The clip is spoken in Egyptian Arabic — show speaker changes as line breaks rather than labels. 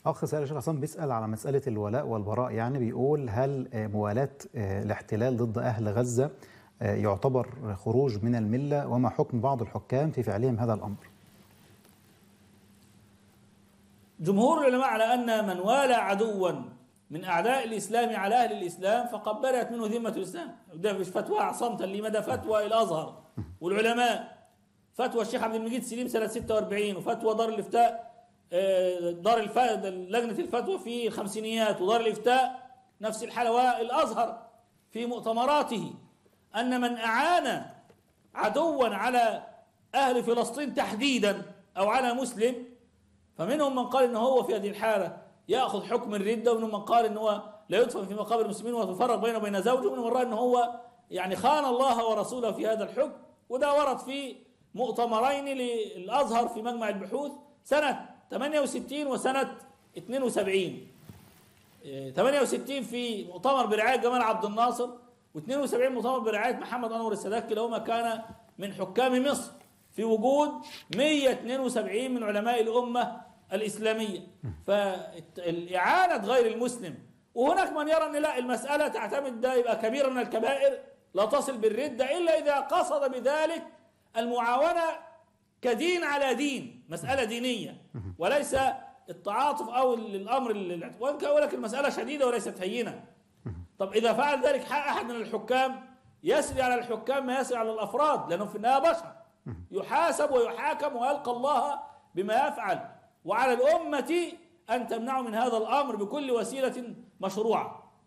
اخ سائل الشيخ عصام بيسال على مساله الولاء والبراء يعني بيقول هل موالاه الاحتلال ضد اهل غزه يعتبر خروج من المله وما حكم بعض الحكام في فعلهم هذا الامر؟
جمهور العلماء على ان من والى عدوا من اعداء الاسلام على اهل الاسلام فقد برئت منه ذمه الاسلام ده مش فتوى عصمتا لمدى فتوى الازهر والعلماء فتوى الشيخ عبد المجيد سليم سنه 46 وفتوى دار الافتاء دار الفتوى لجنه الفتوى في الخمسينيات ودار الافتاء نفس الحاله والازهر في مؤتمراته ان من اعان عدوا على اهل فلسطين تحديدا او على مسلم فمنهم من قال ان هو في هذه الحاله ياخذ حكم الرده ومنهم من قال ان هو لا يدفن في مقابر المسلمين وتفرق بينه وبين زوجه ومنهم من راى ان هو يعني خان الله ورسوله في هذا الحكم وده ورد في مؤتمرين للازهر في مجمع البحوث سنه 68 وسنه 72 68 في مؤتمر برعايه جمال عبد الناصر و72 مؤتمر برعايه محمد انور السادات كلاهما كان من حكام مصر في وجود 172 من علماء الامه الاسلاميه فالاعانه غير المسلم وهناك من يرى ان لا المساله تعتمد ده يبقى كبيره من الكبائر لا تصل بالرده الا اذا قصد بذلك المعاونه كدين على دين مساله دينيه وليس التعاطف او الامر وان كان لك المساله شديده وليست هينه طب اذا فعل ذلك احد من الحكام يسري على الحكام ما يسري على الافراد لانهم في النهايه بشر يحاسب ويحاكم ويلقى الله بما يفعل وعلى الامه ان تمنعوا من هذا الامر بكل وسيله مشروعه